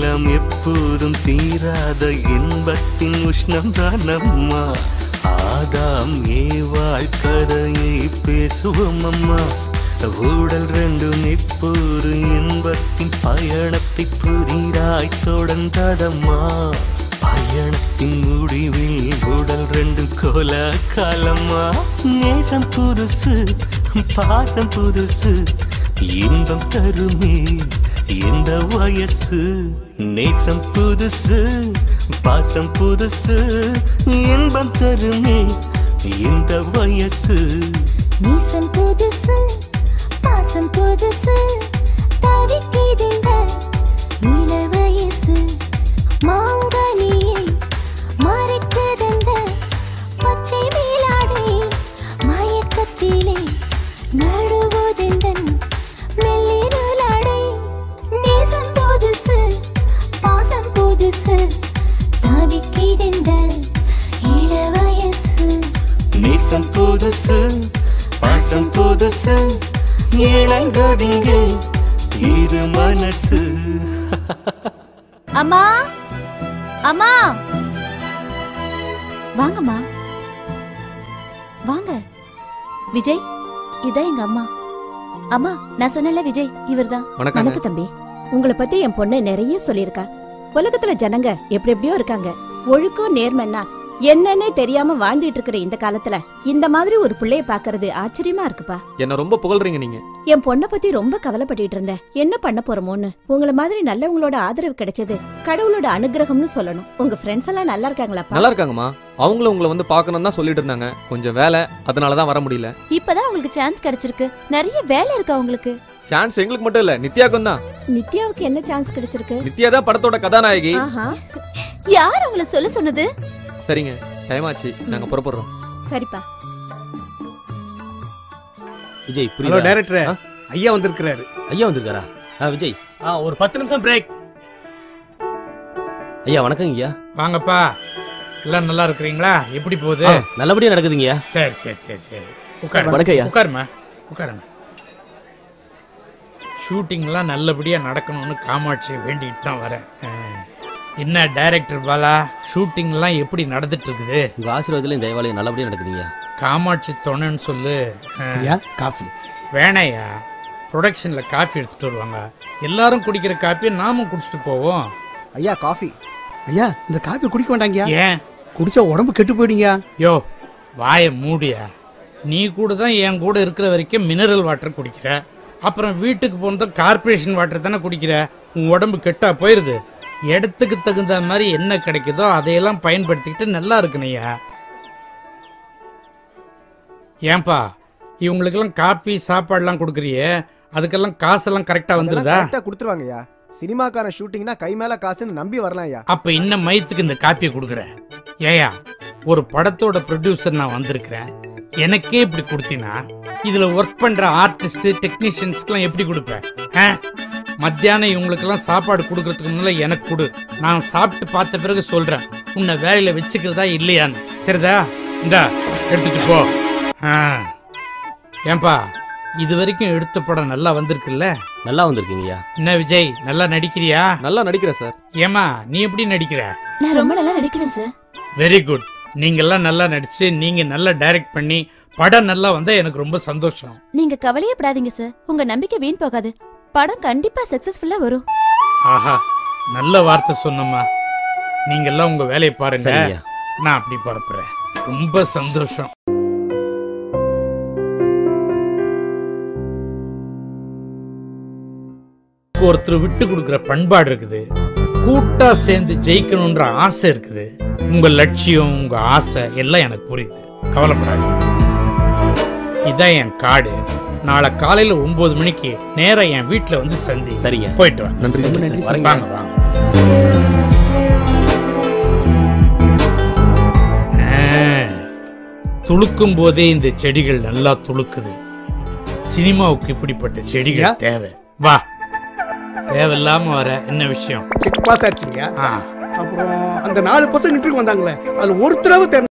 தாகம் எப்போதும் தீராத இன்பத்தின் உஷ்ணம் தானம்மா ஆதாம் ஏவாள் கதையை பேசுவோம் அம்மா ஊடல் ரெண்டும் இப்போது இன்பத்தின் பயணத்தை புதிராய் தொடர்ந்ததம்மா பயணத்தின் முடிவில் உடல் ரெண்டு கோல காலம்மா நேசம் புதுசு பாசம் புதுசு இன்பம் தருமே இந்த வயசு நேசம் புதுசு பாசம் புதுசு இன்பம் தருமே இந்த வயசு நீசம் புதுசு பாசம் புதுசு தவிக்கிதிந்த இள வயசு மாங்கனியை மறைக்குதந்த பச்சை மேலாடை மயக்கத்திலே நடுவுதெந்தன் மெல்லிருளாடை நேசம் புதுசு பாசம் புதுசு தவிக்கிதிந்த இள வயசு நேசம் புதுசு பாசம் புதுசு இளங்கதிங்க இரு மனசு அம்மா அம்மா வாங்கம்மா வாங்க விஜய் இதான் எங்க அம்மா அம்மா நான் சொன்னல விஜய் இவர்தான் வணக்கம் வணக்கம் தம்பி உங்களை பத்தி என் பொண்ணு நிறைய சொல்லியிருக்கா உலகத்துல ஜனங்க எப்படி எப்படியோ இருக்காங்க ஒழுக்கம் நேர்மைன்னா என்னன்னே தெரியாம வாழ்ந்துட்டு இருக்கிற இந்த காலத்துல இந்த மாதிரி ஒரு பிள்ளைய பாக்குறது ஆச்சரியமா இருக்குப்பா என்ன ரொம்ப புகழ்றீங்க நீங்க என் பொண்ணை பத்தி ரொம்ப கவலைப்பட்டுட்டு இருந்தேன் என்ன பண்ண போறோமோன்னு உங்களை மாதிரி நல்லவங்களோட ஆதரவு கிடைச்சது கடவுளோட அனுகிரகம்னு சொல்லணும் உங்க ஃப்ரெண்ட்ஸ் எல்லாம் நல்லா இருக்காங்களாப்பா நல்லா இருக்காங்கம்மா அவங்களும் உங்களை வந்து பார்க்கணும் தான் சொல்லிட்டு இருந்தாங்க கொஞ்சம் வேலை அதனால தான் வர முடியல இப்பதான் அவங்களுக்கு சான்ஸ் கிடைச்சிருக்கு நிறைய வேலை இருக்கு அவங்களுக்கு சான்ஸ் எங்களுக்கு மட்டும் இல்ல நித்யாக்கும் தான் நித்யாவுக்கு என்ன சான்ஸ் கிடைச்சிருக்கு நித்யா தான் படத்தோட கதாநாயகி ஆஹா யார் அவங்கள சொல்ல சொன்னது சரிங்க டைம் ஆச்சு நாங்க புறப்படுறோம் சரிப்பா விஜய் ஹலோ புரியுதா டைரக்டர் ஆ? ஐயா வந்திருக்கிறாரு ஐயா வந்திருக்காரா ஆ விஜய் ஆ ஒரு பத்து நிமிஷம் பிரேக் ஐயா வணக்கம் ஐயா வாங்கப்பா எல்லாம் நல்லா இருக்கிறீங்களா எப்படி போகுது ஆ, நல்லபடியா நடக்குதுங்கய்யா சரி சரி சரி சரி உட்காரு வணக்கம் ஐயா. உட்காருமா உட்காருங்க ஷூட்டிங்லாம் நல்லபடியா நடக்கணும்னு காமாட்சி வேண்டிட்டு தான் வரேன் ஆ. என்ன டைரக்டர் பாலா ஷூட்டிங்லாம் எப்படி நடந்துட்டு இருக்குது உங்க ஆசீர்வாதத்துல தயவாலயம் நல்லபடியா நடக்குதுங்கய்யா காமாட்சி துணைன்னு சொல்லு ஆ. காஃபி வேணாயா ப்ரொடக்ஷனில் காஃபி எடுத்துட்டு வருவாங்க எல்லாரும் குடிக்கிற காப்பியை நாமும் குடிச்சிட்டு போவோம் ஐயா காஃபி ஐயா இந்த காஃபி குடிக்க வேண்டாங்கய்யா ஏன் குடிச்சா உடம்பு கெட்டு போயிடுங்க யோ வாயை மூடியா நீ கூட தான் என் கூட இருக்கிற வரைக்கும் மினரல் வாட்டர் குடிக்கிற அப்புறம் வீட்டுக்கு போனதும் கார்ப்பரேஷன் வாட்டர் தானே குடிக்கிற உன் உடம்பு கெட்டா போயிருது இடத்துக்கு தகுந்த மாதிரி என்ன கிடைக்குதோ அதையெல்லாம் பயன்படுத்திக்கிட்டு நல்லா இருக்கணையா ஏன்பா இவங்களுக்கெல்லாம் காப்பி சாப்பாடுலாம் கொடுக்குறியே அதுக்கெல்லாம் காசெல்லாம் கரெக்டாக வந்துருதா கரெக்டா கொடுத்துருவாங்கய்யா சினிமாக்கான ஷூட்டிங்னா கை மேல காசுன்னு நம்பி வரலாம் ஐயா அப்ப இன்னும் மயத்துக்கு இந்த காப்பியை கொடுக்குற ஏயா ஒரு படத்தோட ப்ரொடியூசர் நான் வந்திருக்கிறேன் எனக்கே இப்படி கொடுத்தினா இதுல ஒர்க் பண்ற ஆர்டிஸ்ட் டெக்னீஷியன்ஸ்க்குலாம் எப்படி கொடுப்பேன் ஆ? மத்தியானம் இவங்களுக்கெல்லாம் சாப்பாடு கொடுக்கறதுக்கு முன்னால எனக்கு கொடு நான் சாப்பிட்டு பார்த்த பிறகு சொல்றேன் உன்னை வேலையில வச்சுக்கிறதா இல்லையான்னு சரிதா இந்தா எடுத்துட்டு போ ஆ. ஏன்பா இது வரைக்கும் எடுத்த படம் நல்லா வந்திருக்குல்ல நல்லா வந்திருக்கீங்கய்யா என்ன விஜய் நல்லா நடிக்கிறியா நல்லா நடிக்கிறேன் சார் ஏமா நீ எப்படி நடிக்கிற நான் ரொம்ப நல்லா நடிக்கிறேன் சார் வெரி குட் நீங்கெல்லாம் நல்லா நடிச்சு நீங்க நல்லா டைரக்ட் பண்ணி படம் நல்லா வந்தா எனக்கு ரொம்ப சந்தோஷம் நீங்க கவலையே படாதீங்க சார் உங்க நம்பிக்கை வீண் போகாது படம் கண்டிப்பா சக்சஸ்ஃபுல்லா வரும் ஆஹா நல்ல வார்த்தை சொன்னம்மா நீங்கெல்லாம் உங்க வேலையை பாருங்க சரிங்கய்யா நான் அப்படி பரப்புறேன் ரொம்ப சந்தோஷம் ஒருத்தர் விட்டு கொடுக்குற பண்பாடு இருக்குது கூட்டா சேர்ந்து ஜெயிக்கணும்ன்ற ஆசை இருக்குது உங்க லட்சியம் உங்க ஆசை எல்லாம் எனக்கு புரியுது கவலைப்படாதீங்க இதான் என் கார்டு நாளை காலையில ஒன்பது மணிக்கு நேரா என் வீட்டுல வந்து சந்தி சரிங்க போயிட்டு வாங்க நன்றி ரொம்ப சார். நன்றி வரேங்க. வாங்க வாங்க ஆ, துளுக்கும் போதே இந்த செடிகள் நல்லா துளுக்குது சினிமாவுக்கு இப்படிப்பட்ட செடிகள் ஐயா. தேவை வா தேவையில்லாம வர என்ன விஷயம் செக் பாஸ் ஆச்சுங்க ஆ அப்புறம் அந்த நாலு பசங்க இன்டர்வியூ வந்தாங்களே அதுல ஒருத்தராவது